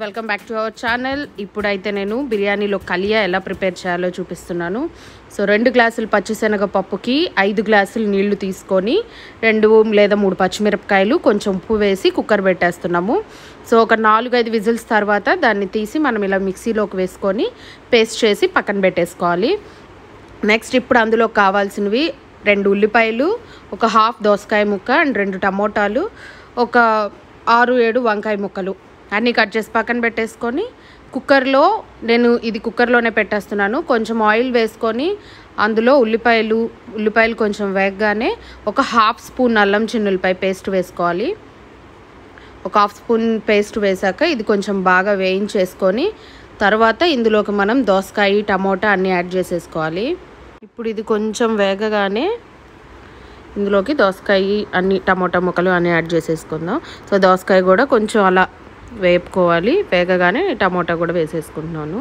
welcome back to our channel ఇప్పుడైతే నేను బిర్యానీలో కలియా ఎలా ప్రిపేర్ చేయాలో చూపిస్తున్నాను సో రెండు గ్లాసులు పచ్చిశనగ పప్పుకి ఐదు గ్లాసులు నీళ్లు తీసుకొని రెండు లేదా మూడు పచ్చిమిరపకాయలు కొంచెం ఉప్పు వేసి కుక్కర్ పెట్టేస్తున్నాము సో ఒక నాలుగు ఐదు విజిల్స్ తర్వాత దాన్ని తీసి మనం ఇలా మిక్సీలోకి వేసుకొని పేస్ట్ చేసి పక్కన పెట్టేసుకోవాలి నెక్స్ట్ ఇప్పుడు అందులో కావాల్సినవి రెండు ఉల్లిపాయలు ఒక హాఫ్ దోసకాయ ముక్క అండ్ రెండు టమోటాలు ఒక ఆరు ఏడు వంకాయ ముక్కలు అన్నీ కట్ చేసి పక్కన పెట్టేసుకొని కుక్కర్లో నేను ఇది కుక్కర్లోనే పెట్టేస్తున్నాను కొంచెం ఆయిల్ వేసుకొని అందులో ఉల్లిపాయలు ఉల్లిపాయలు కొంచెం వేగగానే ఒక హాఫ్ స్పూన్ అల్లం చిన్నులపై పేస్ట్ వేసుకోవాలి ఒక హాఫ్ స్పూన్ పేస్ట్ వేసాక ఇది కొంచెం బాగా వేయించేసుకొని తర్వాత ఇందులోకి మనం దోసకాయ టమోటా అన్నీ యాడ్ చేసేసుకోవాలి ఇప్పుడు ఇది కొంచెం వేగగానే ఇందులోకి దోసకాయ అన్ని టమోటా ముక్కలు అన్నీ యాడ్ చేసేసుకుందాం సో దోసకాయ కూడా కొంచెం అలా వేపుకోవాలి వేగగానే టమోటా కూడా వేసేసుకుంటున్నాను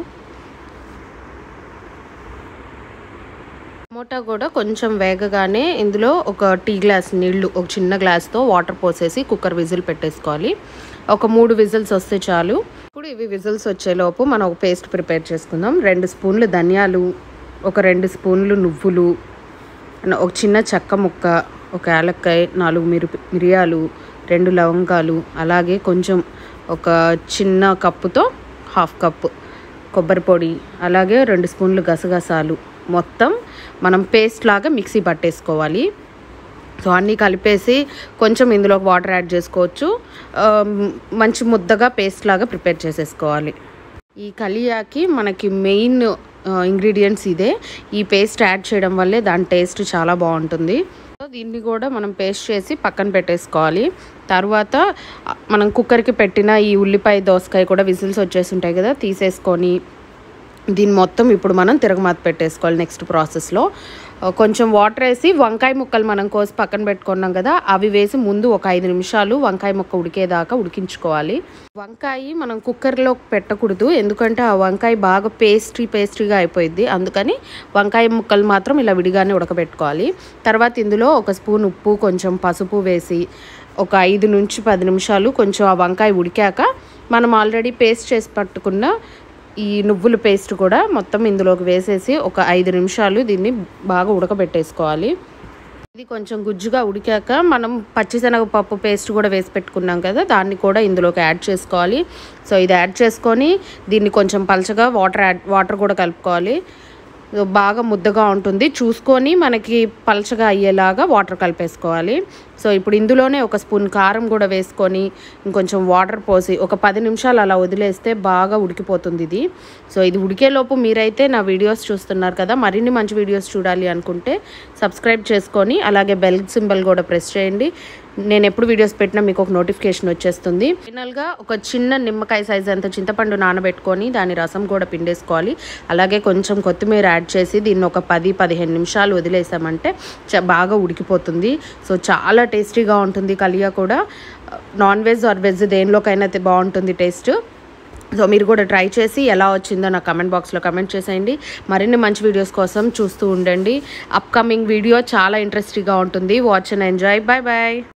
టమోటా కూడా కొంచెం వేగగానే ఇందులో ఒక టీ గ్లాస్ నీళ్లు ఒక చిన్న గ్లాస్తో వాటర్ పోసేసి కుక్కర్ విజిల్ పెట్టేసుకోవాలి ఒక మూడు విజిల్స్ వస్తే చాలు ఇప్పుడు ఇవి విజిల్స్ వచ్చేలోపు మనం ఒక పేస్ట్ ప్రిపేర్ చేసుకుందాం రెండు స్పూన్లు ధనియాలు ఒక రెండు స్పూన్లు నువ్వులు ఒక చిన్న చెక్క ముక్క ఒక యాలక్కాయ నాలుగు మిరి మిరియాలు రెండు లవంగాలు అలాగే కొంచెం ఒక చిన్న కప్పుతో హాఫ్ కప్పు కొబ్బరి పొడి అలాగే రెండు స్పూన్లు గసగసాలు మొత్తం మనం పేస్ట్ లాగా మిక్సీ పట్టేసుకోవాలి సో అన్నీ కలిపేసి కొంచెం ఇందులో వాటర్ యాడ్ చేసుకోవచ్చు మంచి ముద్దగా పేస్ట్ లాగా ప్రిపేర్ చేసేసుకోవాలి ఈ కలియాకి మనకి మెయిన్ ఇంగ్రీడియంట్స్ ఇదే ఈ పేస్ట్ యాడ్ చేయడం వల్లే దాని టేస్ట్ చాలా బాగుంటుంది సో దీన్ని కూడా మనం పేస్ట్ చేసి పక్కన పెట్టేసుకోవాలి తర్వాత మనం కుక్కర్కి పెట్టిన ఈ ఉల్లిపాయ దోసకాయ కూడా విజిల్స్ వచ్చేసి ఉంటాయి కదా తీసేసుకొని దీన్ని మొత్తం ఇప్పుడు మనం తిరగమాత పెట్టేసుకోవాలి నెక్స్ట్ ప్రాసెస్లో కొంచెం వాటర్ వేసి వంకాయ ముక్కలు మనం కోసి పక్కన పెట్టుకున్నాం కదా అవి వేసి ముందు ఒక ఐదు నిమిషాలు వంకాయ ముక్క ఉడికేదాకా ఉడికించుకోవాలి వంకాయ మనం కుక్కర్లో పెట్టకూడదు ఎందుకంటే ఆ వంకాయ బాగా పేస్ట్రీ పేస్ట్రీగా అయిపోయింది అందుకని వంకాయ ముక్కలు మాత్రం ఇలా విడిగానే ఉడకబెట్టుకోవాలి తర్వాత ఇందులో ఒక స్పూన్ ఉప్పు కొంచెం పసుపు వేసి ఒక ఐదు నుంచి పది నిమిషాలు కొంచెం ఆ వంకాయ ఉడికాక మనం ఆల్రెడీ పేస్ట్ చేసి పట్టుకున్న ఈ నువ్వుల పేస్ట్ కూడా మొత్తం ఇందులోకి వేసేసి ఒక ఐదు నిమిషాలు దీన్ని బాగా ఉడకబెట్టేసుకోవాలి ఇది కొంచెం గుజ్జుగా ఉడికాక మనం పచ్చిశనగపప్పు పేస్ట్ కూడా వేసి పెట్టుకున్నాం కదా దాన్ని కూడా ఇందులోకి యాడ్ చేసుకోవాలి సో ఇది యాడ్ చేసుకొని దీన్ని కొంచెం పలచగా వాటర్ యాడ్ వాటర్ కూడా కలుపుకోవాలి బాగా ముద్దగా ఉంటుంది చూసుకొని మనకి పలచగా అయ్యేలాగా వాటర్ కలిపేసుకోవాలి సో ఇప్పుడు ఇందులోనే ఒక స్పూన్ కారం కూడా వేసుకొని ఇంకొంచెం వాటర్ పోసి ఒక పది నిమిషాలు అలా వదిలేస్తే బాగా ఉడికిపోతుంది ఇది సో ఇది ఉడికేలోపు మీరైతే నా వీడియోస్ చూస్తున్నారు కదా మరిన్ని మంచి వీడియోస్ చూడాలి అనుకుంటే సబ్స్క్రైబ్ చేసుకొని అలాగే బెల్ సింబల్ కూడా ప్రెస్ చేయండి నేను ఎప్పుడు వీడియోస్ పెట్టినా మీకు ఒక నోటిఫికేషన్ వచ్చేస్తుంది ఫైనల్గా ఒక చిన్న నిమ్మకాయ సైజ్ అంత చింతపండు నానబెట్టుకొని దాని రసం కూడా పిండేసుకోవాలి అలాగే కొంచెం కొత్తిమీర యాడ్ చేసి దీన్ని ఒక పది పదిహేను నిమిషాలు వదిలేసామంటే బాగా ఉడికిపోతుంది సో చాలా టేస్టీగా ఉంటుంది కలియా కూడా నాన్ వెజ్ ఆర్ వెజ్ దేనిలోకైనా బాగుంటుంది టేస్ట్ సో మీరు కూడా ట్రై చేసి ఎలా వచ్చిందో నా కమెంట్ బాక్స్లో కమెంట్ చేసేయండి మరిన్ని మంచి వీడియోస్ కోసం చూస్తూ ఉండండి అప్కమింగ్ వీడియో చాలా ఇంట్రెస్టింగ్గా ఉంటుంది watch and enjoy bye bye